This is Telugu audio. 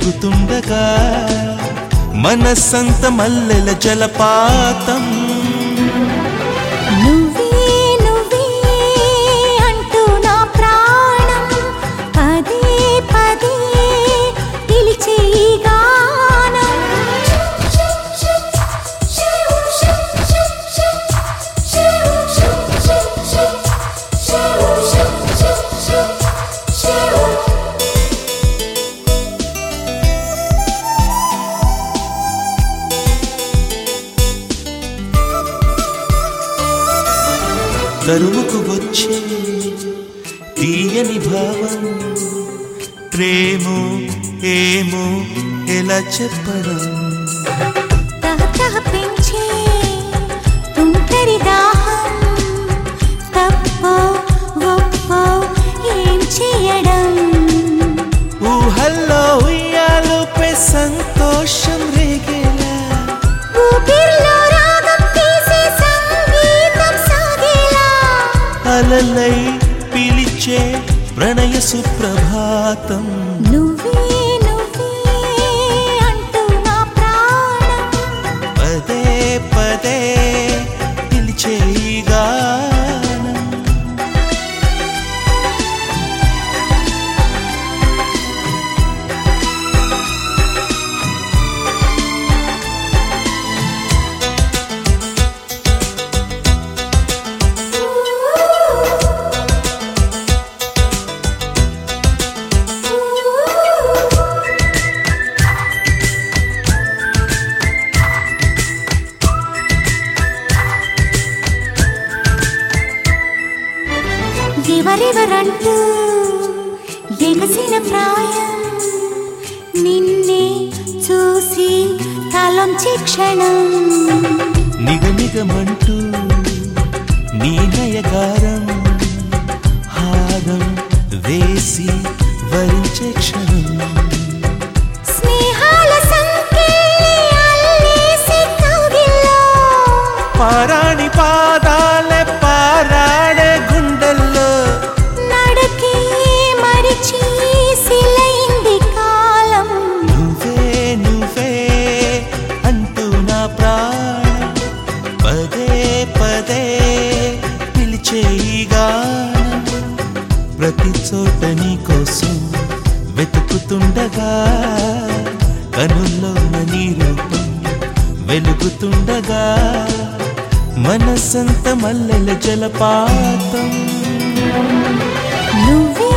వెలుగుతుండగా మనసంత మల్లెల జలపాతం నువ్వే నువ్వే అంటూ నా ప్రాణం పదే పదే పిలిచే ఈ గానం తరువుకు వచ్చే తీయని భావం ప్రేమో ఏమో ఎలా చెప్పడం తహతహ పెంచే తుంటరి దాహం తప్పో ఒప్పో ఏం చేయడం ఊహల్లో ఉయ్యాలుపై సంతోషం రేగేలా ఊపిరిలో రాగం తీసే సంగీతం సాగేలా అలలై పిలిచే ప్రణయ సుప్రభాతం నువ్వే నువ్వే అంటూ నా ప్రాణం పదే పదే పిలిచే ఈ గానం ఎవరెవరంటూ ఎగసిన ప్రాయం నిన్నే చూసి తలంచి క్షణం నిగనిగమంటూ నీ నయగారం హారం వేసి వరించే క్షణం స్నేహాల సంఖ్యే అల్లేసి కౌగిల్లో పారాణి పాదాలే పారాడే గుండెల్లో నడకే మరిచి సిలైంది కాలం నువ్వే నువ్వే అంటూ నా ప్రాణం పదే పదే పిలిచే ఈ గానం ప్రతి చోట నీ కోసం వెతుకుతుండగా కనుల్లోన నీ రూపం వెలుగుతుండగా మనసంత మల్లెల జలపాతం నువ్వే